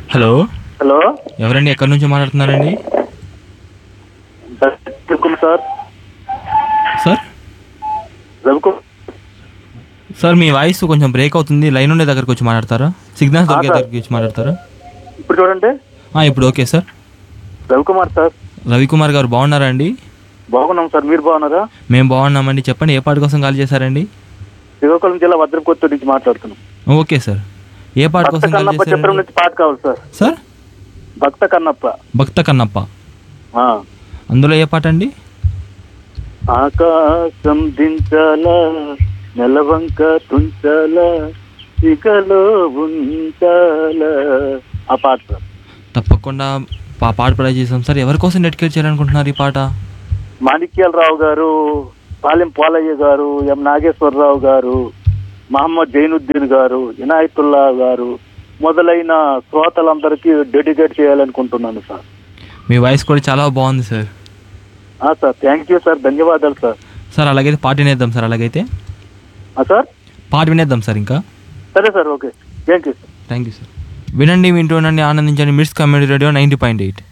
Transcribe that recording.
Hello hello ఎవరండి ఎక్కడి నుంచి మాట్లాడుతున్నారండి Ravikumar sir sir Ravikumar sir మీ వాయిస్ కొంచెం బ్రేక్ అవుతుంది లైన్ ఉండే దగ్గరికి వచ్చి మాట్లాడతారా సిగ్నల్స్ దొరికే సార్. దగ్గరికి వచ్చి మాట్లాడతారా ఇప్పుడు చూడండి ఆ, ఇప్పుడు okay sir Ravikumar sir Ravikumar garu బాగున్నారా అండి బాగున్నాం సార్ మీరు బాగున్నారా మేము బాగున్నామండి చెప్పండి ఏ పాట కోసం కాల్ చేశారండి శ్రీకాకుళం జిల్లా భద్రకొత్తూరు నుంచి మాట్లాడుతున్నాం ఓకే సార్ ఏ పాట భక్త కోసం కాల్ కన్నప్ప చిత్రం చేశారండి నుంచి పాట కావాలి సార్ సార్ భక్త కన్నప్ప భక్త కన్నప్ప ఆ. అందులో ఏ పాట అండి ఆకాశం దించాలా నెలవంక తుంచాలా ఇకలో ఉంచాలా ఆ పాట సార్ తప్పకుండా పా పాట ప్లే చేసాం సార్ ఎవరి కోసం డెడికేట్ చేయాలనుకుంటున్నారు ఈ పాట మాణిక్యాలరావు గారు పాలెం పోలయ్య గారు ఎం నాగేశ్వరరావు గారు మహమ్మద్ జైనుద్దీన్ గారు ఇనాయతుల్లా గారు మొదలైన శ్రోతలందరికీ డెడికేట్ చేయాలనుకుంటున్నాను సార్ మీ వాయిస్ కూడా చాలా బాగుంది సార్ ఆ సార్ థ్యాంక్ యూ సార్ ధన్యవాదాలు సార్ సార్ అలాగైతే పాట వినేద్దాం సార్ అలాగైతే ఆ సార్ పాట వినేద్దాం సార్ ఇంకా సరే sir okay thank you sir thank you sir వినండి వింటూ ఉండండి ఆనందించండి Mids community radio ninety point eight